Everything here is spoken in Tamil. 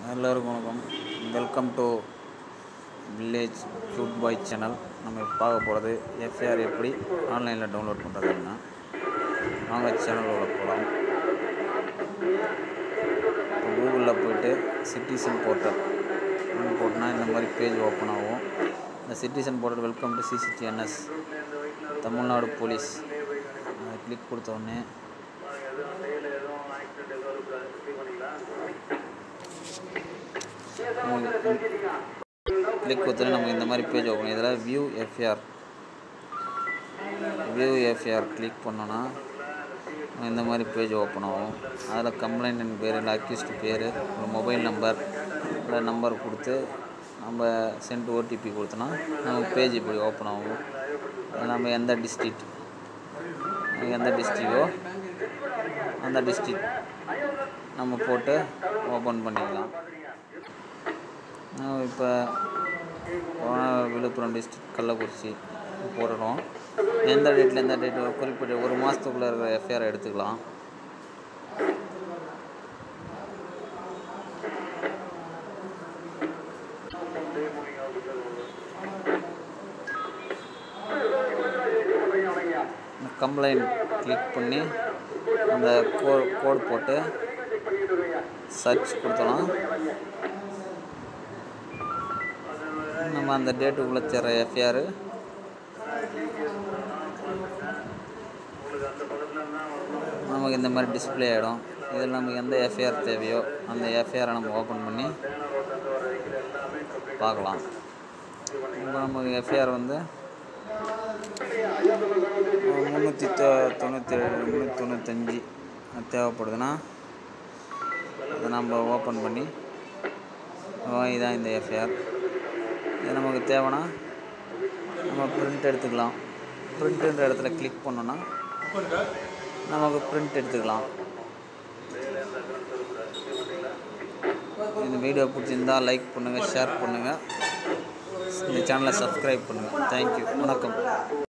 எல்லோருக்கும் வணக்கம் welcome to village food boy channel நம்ம இப்ப பார்க்க போகிறது எஃப்ஐஆர் எப்படி ஆன்லைனில் டவுன்லோட் பண்ணுறதுன்னா வாங்க சேனலோட போகலாம் இப்போ கூகுளில் போயிட்டு சிட்டிசன் போர்ட்டல் போட்டோன்னா இந்த மாதிரி பேஜ் ஓப்பன் ஆகும் இந்த citizen portal welcome to CCTNS Tamil Nadu police அதை கிளிக் கொடுத்த உடனே கிளிக் கொடுத்தோன்னே நமக்கு இந்த மாதிரி பேஜ் ஓப்பன் இதில் view FIR view FIR click பண்ணோன்னா இந்த மாதிரி பேஜ் ஓப்பன் ஆகும் அதில் கம்ப்ளைண்ட் பேர் இல்லை அக்யூஸ்ட் பேர் ஒரு மொபைல் நம்பர் இல்லை நம்பர் கொடுத்து நம்ம சென்ட் ஓடிபி கொடுத்தோன்னா நமக்கு பேஜ் இப்படி ஓப்பன் ஆகும் அது நம்ம எந்த டிஸ்ட்ரிக்ட் எந்த டிஸ்ட்ரிக்கோ அந்த டிஸ்ட்ரிக்ட் நம்ம போட்டு ஓப்பன் பண்ணிக்கலாம் இப்போ விழுப்புரம் டிஸ்ட்ரிக்ட் கள்ளக்குறிச்சி போடுறோம் எந்த டேட்டில் எந்த டேட் குறிப்பிட்ட ஒரு மாதத்துக்குள்ளே இருக்கிற எஃப்ஐஆர் எடுத்துக்கலாம் கம்ப்ளைண்ட் கிளிக் பண்ணி அந்த கோ கோட் போட்டு சர்ச் கொடுத்தோன்னா நம்ம அந்த டேட்டுக்குள்ளே தர எஃப்ஐஆர் நமக்கு இந்த மாதிரி டிஸ்பிளே ஆகிடும் இதில் நமக்கு எந்த எஃப்ஐஆர் தேவையோ அந்த எஃப்ஐஆரை நம்ம ஓப்பன் பண்ணி பார்க்கலாம் இப்போ நமக்கு எஃப்ஐஆர் வந்து முந்நூற்றி தொ தொண்ணூற்றி முந்நூற்றி தொண்ணூத்தஞ்சு தேவைப்படுதுன்னா அதை நம்ம ஓப்பன் பண்ணி இதான் இந்த எஃப்ஐஆர் இது நமக்கு தேவைன்னா நம்ம பிரிண்ட் எடுத்துக்கலாம் பிரிண்ட்டுன்ற இடத்துல கிளிக் பண்ணோன்னா நமக்கு பிரிண்ட் எடுத்துக்கலாம் இந்த வீடியோ பிடிச்சிருந்தா லைக் பண்ணுங்கள் ஷேர் பண்ணுங்கள் இந்த சேனலை சப்ஸ்கிரைப் பண்ணுங்கள் தேங்க்யூ வணக்கம்